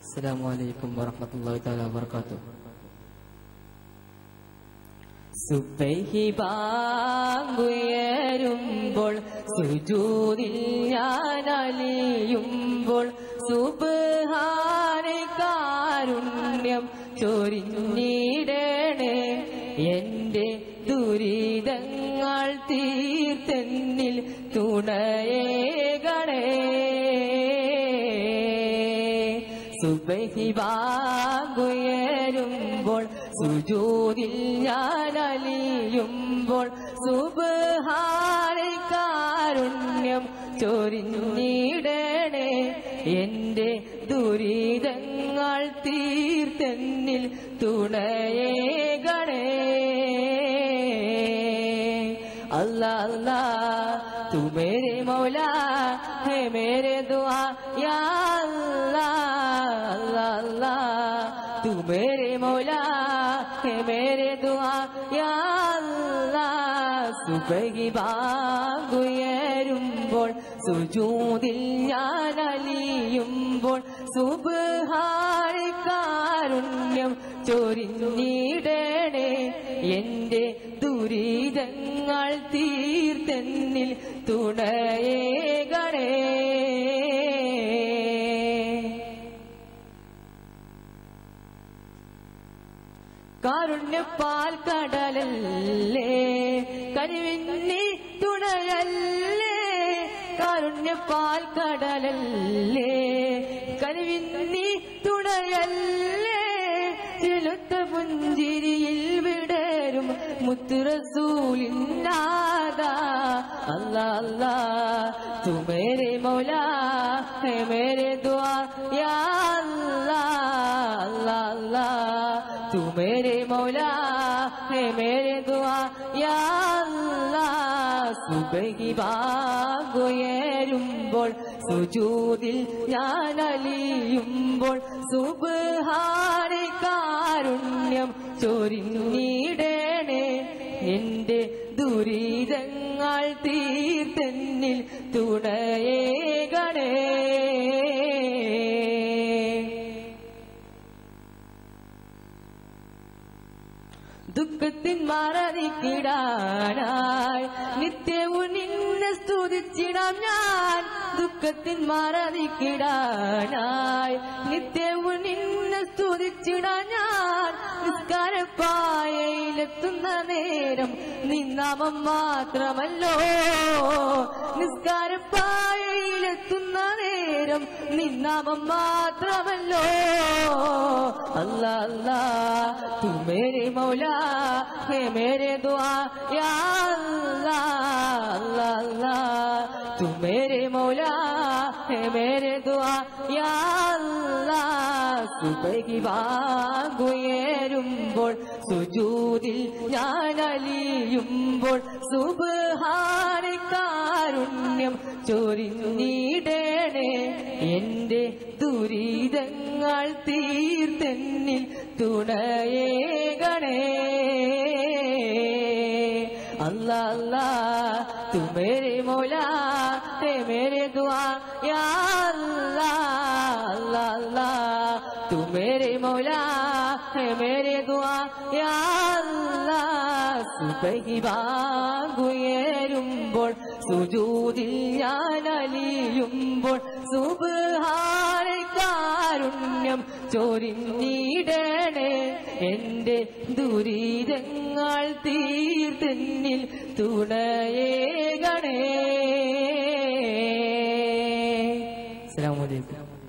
السلام عليكم ورحمة الله تعالى وبركاته സുബൈഹി ബാങ്കുയരുമ്പോൾ സുജൂതിൽ ഞാൻ അലിയുമ്പോൾ സുബ്ഹാനെ കാരുണ്യം ചൊരിഞ്ഞിടണേ എന്റെ ദുരിതങ്ങൾ തീർത്തെന്നിൽ തുണയേകണേ സുബഹി വാങ്ങുയരുമ്പോൾ സുജൂതിൽ ഞാൻ അലിയുമ്പോൾ സുബഹാനെ കാരുണ്യം ചൊരിഞ്ഞിടണേ എന്റെ ദുരിതങ്ങൾ തീർത്തെന്നിൽ തുണയേകണേ अल्लाह अल्लाह तू मेरे मौला है मेरे दुआ या अल्लाह अल्लाह अल्लाह तू मेरे मौला है मेरे दुआ या अल्लाह സുബഹി ബാങ്കുയരുമ്പോൾ സുജൂതിൽ ഞാൻ അലിയുമ്പോൾ സുബ്ഹാനെ കാരുണ്യം ചൊരിഞ്ഞിടണേ എന്റെ ദുരിതങ്ങൾ തീർത്തെന്നിൽ തുണയേകണേ കാരുണ്യപ്പാൽ കടലല്ലേ കരിവിന്നി തുണയല്ലേ കാരുണ്യപ്പാൽ കടലല്ലേ കരിവിന്നി തുണയല്ലേ ചെലുത്ത പുഞ്ചിരിയിൽ വിടരും മുത്തുറസൂലിന്നാദ അല്ലാ അല്ലാ तू मेरे मौला है मेरे दुआ या अल्लाह अल्लाह अल्लाह तू मेरे मौला है मेरे दुआ या अल्लाह സുബഹി ബാങ്കുയരുമ്പോൾ സുജൂതിൽ ഞാൻ അലിയുമ്പോൾ സുബ്ഹാനെ കാരുണ്യം ചൊരിഞ്ഞിടണേ എന്റെ ദുരിതങ്ങൾ തീർത്തെന്നിൽ തുണയേകണേ ദുഃഖത്തിൻ മറതിക്കിടാനായി നിത്യവും നിന്നെ സ്തുതിച്ചിടാം ഞാൻ ദുഃഖത്തിൻ മറതിക്കിടാനായി നിത്യവും നിന്നെ സ്തുതിച്ചിടാം ഞാൻ നിസ്കാരപ്പായയിലെത്തുന്ന നേരം നിന്നാമം മാത്രമല്ലോ നിസ്കാരപ്പായയിലെത്തുന്ന നേരം നിന്നാമം മാത്രമല്ലോ അല്ലാ അല്ലാ तू मेरे मौला है मेरे दुआ या अल्लाह अल्लाह अल्लाह तू मेरे मौला है मेरे दुआ या अल्लाह സുബഹി വാങ്ങുയരുമ്പോൾ സുജൂതിൽ ഞാൻ അലിയുമ്പോൾ സുബ്ഹാനെ കാരുണ്യം ചൊരിഞ്ഞിടണേ എന്റെ ദുരിതങ്ങൾ തീർത്തെന്നിൽ തുണയേകണേ अल्लाह अल्लाह तू मेरे मौला है मेरे दुआ या अल्लाह अल्लाह अल्लाह तू मेरे मौला है मेरे दुआ या अल्लाह സുബഹി വാങ്ങുയരുമ്പോൾ സുജൂതിൽ ഞാൻ അലിയുമ്പോൾ സുബ്ഹാനെ കാരുണ്യം ചൊരിഞ്ഞിടണേ എന്റെ ദുരിതങ്ങൾ തീർത്തെന്നിൽ തുണയേകണേ അസ്സലാമു അലൈക്കും